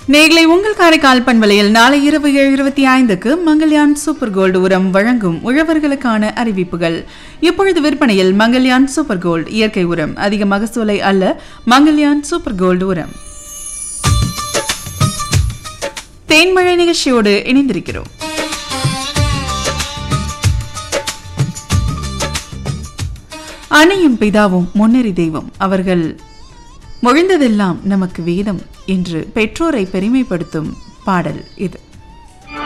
நேர்களை உங்கள் காரைக்கால் பண்பலையில் நாளை இரவு ஏழு இருபத்தி ஐந்துக்கு மங்கல்யான் சூப்பர் கோல்டு உரம் வழங்கும் உழவர்களுக்கான அறிவிப்புகள் இப்பொழுது விற்பனையில் மங்கல்யான் சூப்பர் கோல்டு இயற்கை உரம் அதிக மகசூலை அல்ல மங்கல்யான் சூப்பர் கோல்டு உரம் தேன்மழை நிகழ்ச்சியோடு இணைந்திருக்கிறோம் அன்னையும் பிதாவும் முன்னேறி தெய்வம் அவர்கள் மொழிந்ததெல்லாம் நமக்கு வேதம் என்று பெற்றோரை பெருமைப்படுத்தும் பாடல் இது